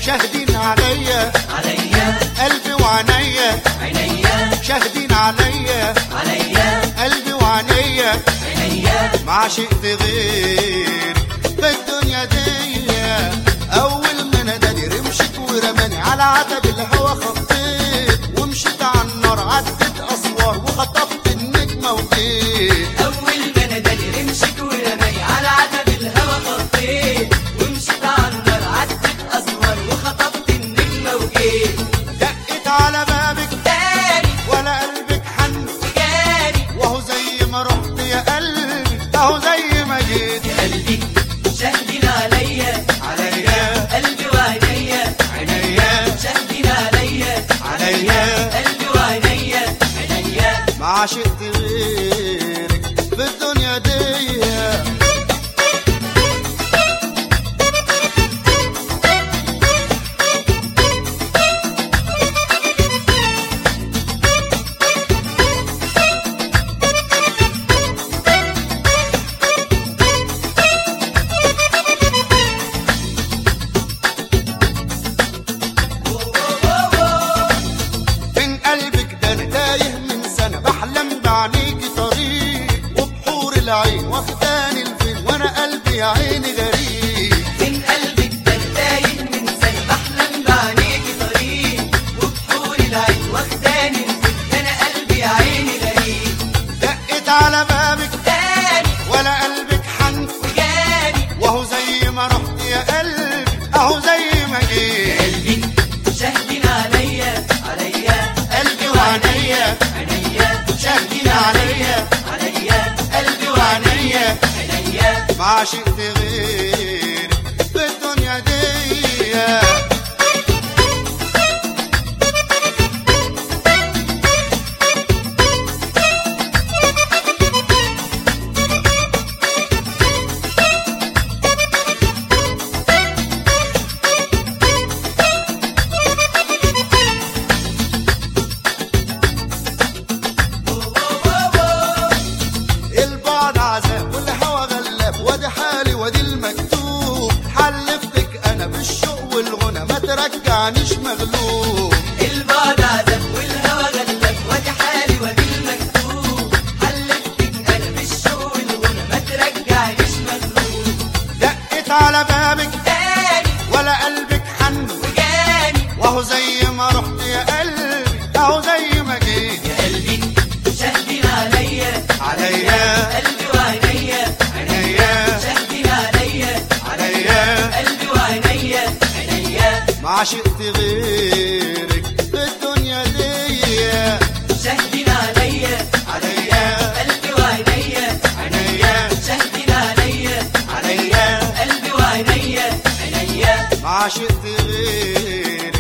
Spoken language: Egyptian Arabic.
شاهدين عليا عليا قلبي وعينيا عينيا شاهدين عليا عليا قلبي وعينيا عينيا ما عشقت غير في الدنيا دي اول ما ناداني رمشت ورماني على عتب الهوى خطيت ومشيت على النار عدت اسوار وخطفت النجمه وجيت أول ما ناداني رمشك ورماني على عتب الهوى خطيت ومشيت على النار عدت أسوار وخطفت النجمة وجيت دقت على بابك تاني ولا قلبك حن جاني وهو زي ما رحت يا قلبي اهو زي ما جيت قلبي شاهدين عليا عليا قلبي وعينيا عينيا شاهدين عليا عليا قلبي وعينيا عينيا ما عشقت غيرك في الدنيا دي من قلبك ده انا تايه من سنه بحلم بعينيكي طريق وبحور العين واخداني الفين وانا قلبي يا عيني غريب من قلبك ده تايه من سنة بحلم بعينيكي طريق وبحور العين واخداني الفين انا قلبي يا عيني غريب دقت على بابك تاني ولا قلبك حن وجاني وهو زي ما رحت يا قلبي اهو زي ما جيت قلبي شاهدين عليا عليا قلبي وعينيا عينيا شاهدين عليا عليا قلبي وعينيا عينيا ما عشقت غير في الدنيا دي البعد عذاب والهوى غلاب وادي حالي وادي المكتوب حلفتك انا بالشوق والغنى ما ترجعنيش مغلوب البعد عذاب والهوى غلب وادي حالي وادي المكتوب حلفتك انا بالشوق والغنى ما ترجعنيش مغلوب دقت على بابك تاني ولا قلبك حن وجاني وهو زي ما رحت يا قلبي اهو زي ما جيت يا قلبي شاهدين عليا عليا قلبي وعينيا عينيا شاهدين عليا عليا قلبي وعينيا عينيا ما عشقت غيرك في الدنيا دي شاهدين عليا عليا قلبي وعينيا عينيا شاهدين عليا عليا قلبي وعينيا عينيا ما عشقت غيرك